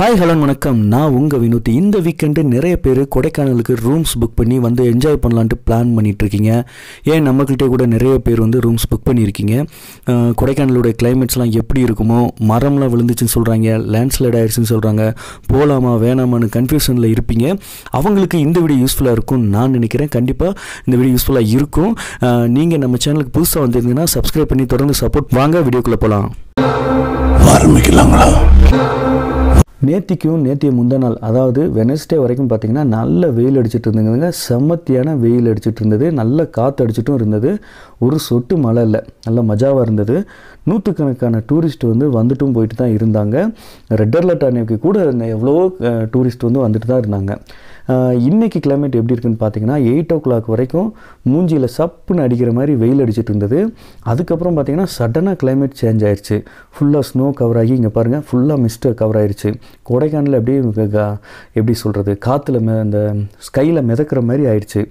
hi hello வணக்கம் நான் உங்கள் வினோத் இந்த வீக்கெண்டு நிறைய பேர் கொடைக்கானலுக்கு ரூம்ஸ் புக் பண்ணி வந்து என்ஜாய் பண்ணலான்ட்டு பிளான் பண்ணிட்டு இருக்கீங்க ஏன் நம்மக்கிட்டே கூட நிறைய பேர் வந்து ரூம்ஸ் புக் பண்ணியிருக்கீங்க அஹ், கொடைக்கானலுடைய கிளைமேட்ஸ்லாம் எப்படி இருக்குமோ மரம்லாம் விழுந்துச்சுன்னு சொல்கிறாங்க லேண்ட்ஸ்லைட் ஆயிடுச்சுன்னு சொல்கிறாங்க போகலாமா வேணாமான்னு கன்ஃபியூஷனில் இருப்பீங்க அவங்களுக்கு இந்த வீடியோ யூஸ்ஃபுல்லாக இருக்கும்னு நான் நினைக்கிறேன் கண்டிப்பாக இந்த வீடியோ யூஸ்ஃபுல்லாக இருக்கும் நீங்கள் நம்ம சேனலுக்கு புதுசாக வந்திருந்தீங்கன்னா சப்ஸ்கிரைப் பண்ணி தொடர்ந்து சப்போர்ட் வாங்க வீடியோக்குள்ளே போகலாம் ஆரம்பிக்கலாங்களா நேத்திக்கும் நேத்திய முந்தா நாள் அதாவது வெனஸ்டே வரைக்கும் பார்த்தீங்கன்னா நல்ல வெயில் அடிச்சிட்டு இருந்ததுங்க செம்மத்தியான வெயில் அடிச்சிட்டு இருந்தது நல்ல காற்று அடிச்சிட்டும் இருந்தது ஒரு சொட்டு மழை இல்லை நல்ல மஜாவாக இருந்தது நூற்றுக்கணக்கான டூரிஸ்ட் வந்து வந்துட்டும் போயிட்டு தான் இருந்தாங்க ரெட் அலர்ட் அன்னைக்கு கூட எவ்வளவோ டூரிஸ்ட் வந்து வந்துட்டு தான் இருந்தாங்க அஹ், இன்னைக்கு கிளைமேட் எப்படி இருக்குன்னு பார்த்தீங்கன்னா எயிட் ஓ கிளாக் வரைக்கும் மூஞ்சியில் சப்புன்னு அடிக்கிற மாதிரி வெயில் அடிச்சிட்டு இருந்தது அதுக்கப்புறம் பார்த்தீங்கன்னா சடனாக கிளைமேட் சேஞ்ச் ஆயிடுச்சு ஃபுல்லாக ஸ்னோ கவர் ஆகி இங்கே பாருங்கள் ஃபுல்லாக மிஸ்ட்டு கவர் ஆயிடுச்சு கொடைக்கானல் அப்படியே க- க- எப்படி சொல்கிறது காற்றுல மெ இந்த ஸ்கையில் மிதக்கிற மாதிரி ஆயிடுச்சு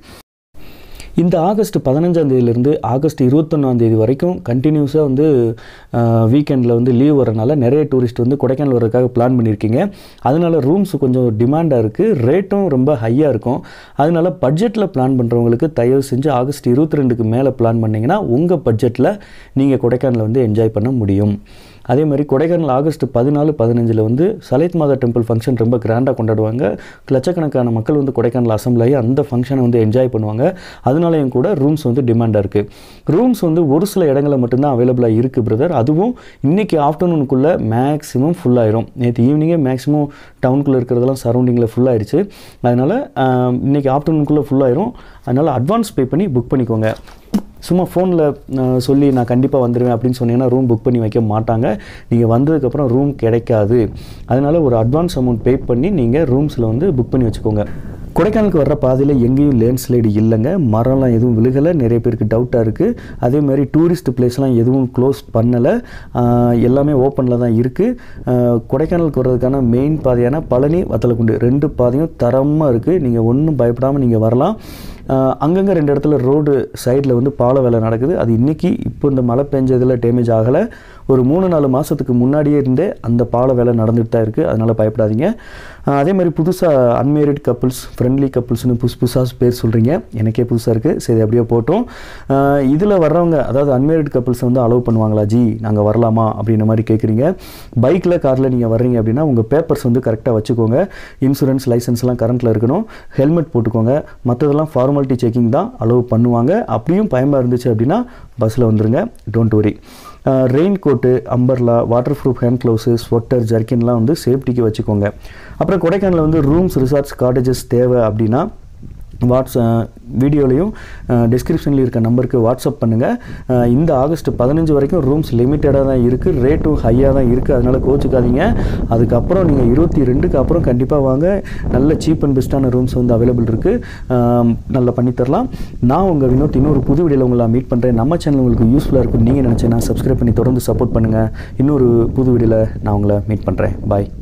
இந்த ஆகஸ்ட் பதினஞ்சாம் தேதியிலேருந்து ஆகஸ்ட் இருபத்தொன்னாம் தேதி வரைக்கும் கண்டினியூஸாக வந்து வீக்கெண்டில் வந்து லீவ் வரனால நிறைய டூரிஸ்ட் வந்து கொடைக்கானல் வரதுக்காக பிளான் பண்ணியிருக்கீங்க அதனால ரூம்ஸ் கொஞ்சம் டிமாண்டாக இருக்குது ரேட்டும் ரொம்ப ஹையாக இருக்கும் அதனால பட்ஜெட்டில் பிளான் பண்ணுறவங்களுக்கு தயவு செஞ்சு ஆகஸ்ட் இருபத்தி ரெண்டுக்கு மேலே பிளான் பண்ணிங்கன்னா உங்கள் பட்ஜெட்டில் நீங்கள் கொடைக்கானலை வந்து என்ஜாய் பண்ண முடியும் அதே மாதிரி கொடைக்கானல் ஆகஸ்ட் பதினாலு பதினஞ்சில் வந்து சலைத் மாதா டெம்பிள் ஃபங்க்ஷன் ரொம்ப கிராண்டாக கொண்டாடுவாங்க லட்சக்கணக்கான மக்கள் வந்து கொடைக்கானல் அசம்பிள் ஆகி அந்த ஃபங்க்ஷனை வந்து என்ஜாய் பண்ணுவாங்க அதனாலையும் கூட ரூம்ஸ் வந்து டிமாண்டாக இருக்குது ரூம்ஸ் வந்து ஒரு சில இடங்களில் மட்டும்தான் அவைலபிளாக இருக்குது பிரதர் அதுவும் இன்றைக்கி ஆஃப்டர்நூனுக்குள்ளே மேக்ஸிமம் ஃபுல்லாயிரும் நேற்று ஈவினிங்கே மேக்ஸிமம் டவுனுக்குள்ளே இருக்கிறதெல்லாம் சரௌண்டிங்கில் ஃபுல்லாகிடுச்சு அதனால் இன்றைக்கி ஆஃப்டர்நூனுக்குள்ளே ஃபுல்லாயிரும் அதனால் அட்வான்ஸ் பே பண்ணி புக் பண்ணிக்கோங்க சும்மா ஃபோனில் சொல்லி நான் கண்டிப்பாக வந்துடுவேன் அப்படின்னு சொன்னீங்கன்னா ரூம் புக் பண்ணி வைக்க மாட்டாங்க நீங்கள் வந்ததுக்கப்புறம் ரூம் கிடைக்காது அதனால் ஒரு அட்வான்ஸ் அமௌண்ட் பே பண்ணி நீங்கள் ரூம்ஸில் வந்து புக் பண்ணி வச்சுக்கோங்க கொடைக்கானலுக்கு வர்ற பாதையில் எங்கேயும் லேண்ட் ஸ்லைடு இல்லைங்க மரம்லாம் எதுவும் விழுகலை நிறைய பேருக்கு டவுட்டாக இருக்குது அதே மாதிரி டூரிஸ்ட் பிளேஸ்லாம் எதுவும் க்ளோஸ் பண்ணலை எல்லாமே ஓப்பனில் தான் இருக்குது கொடைக்கானலுக்கு வர்றதுக்கான மெயின் பாதையான பழனி வத்தலக்குண்டு ரெண்டு பாதையும் தரமாக இருக்குது நீங்கள் ஒன்றும் பயப்படாமல் நீங்கள் வரலாம் ஆஹ் அங்கங்கே ரெண்டு இடத்துல ரோடு சைடில் வந்து பால வேலை நடக்குது அது இன்றைக்கி இப்போ இந்த மழை பெஞ்சதில் டேமேஜ் ஆகலை ஒரு மூணு நாலு மாதத்துக்கு முன்னாடியே இருந்தே அந்த பால வேலை நடந்துட்டு தான் இருக்குது அதனால் பயப்படாதீங்க ஆஹ் அதே மாதிரி புதுசாக அன்மேரிட் கப்புள்ஸ் ஃப்ரெண்ட்லி கப்புள்ஸ்னு புதுசு புதுசாக பேர் சொல்கிறீங்க எனக்கே புதுசாக இருக்குது சரி அப்படியே போட்டோம் இதில் வர்றவங்க அதாவது அன்மேரிட் கப்புள்ஸ் வந்து அலோவ் பண்ணுவாங்களா ஜி நாங்கள் வரலாமா அப்படின்ற மாதிரி கேட்குறீங்க பைக்கில் காரில் நீங்கள் வர்றீங்க அப்படின்னா உங்கள் பேப்பர்ஸ் வந்து கரெக்டாக வச்சுக்கோங்க இன்சூரன்ஸ் லைசன்ஸ்லாம் கரண்ட்டில் இருக்கணும் ஹெல்மெட் போட்டுக்கோங்க மற்றதெல்லாம் ஃபார்மாலிட்டி செக்கிங் தான் அலோவ் பண்ணுவாங்க அப்படியும் பயமாக இருந்துச்சு அப்படின்னா பஸ்ஸில் வந்துருங்க don't worry raincoat umbrella waterproof hand gloves sweater ஜர்க்கின்லாம் வந்து சேஃப்டிக்கு வச்சுக்கோங்க அப்புறம் கொடைக்கானலில் வந்து ரூம்ஸ் ரிசார்ட்ஸ் காட்டேஜஸ் தேவை அப்படின்னா வாட்ஸ் வீடியோலையும் டிஸ்கிரிப்ஷன்லேயும் இருக்க நம்பருக்கு வாட்ஸ்அப் பண்ணுங்கள் இந்த ஆகஸ்ட் பதினஞ்சு வரைக்கும் ரூம்ஸ் லிமிட்டடாக தான் இருக்குது ரேட்டும் ஹையாக தான் இருக்குது அதனால் கோச்சுக்காதீங்க அதுக்கப்புறம் நீங்கள் இருபத்தி ரெண்டுக்கு அப்புறம் கண்டிப்பாக வாங்க நல்ல சீப் அண்ட் பெஸ்ட்டான ரூம்ஸ் வந்து அவைலபிள் இருக்குது நல்லா பண்ணித்தரலாம் நான் உங்கள் வினோத் இன்னொரு புது வீடியோவில் உங்களை மீட் பண்ணுறேன் நம்ம சேனல் உங்களுக்கு யூஸ்ஃபுல்லாக இருக்கும் நீங்கள் நினச்சேன்னா சப்ஸ்கிரைப் பண்ணி தொடர்ந்து சப்போர்ட் பண்ணுங்கள் இன்னொரு புது வீடியோவில் நான் உங்களை மீட் பண்ணுறேன் பாய்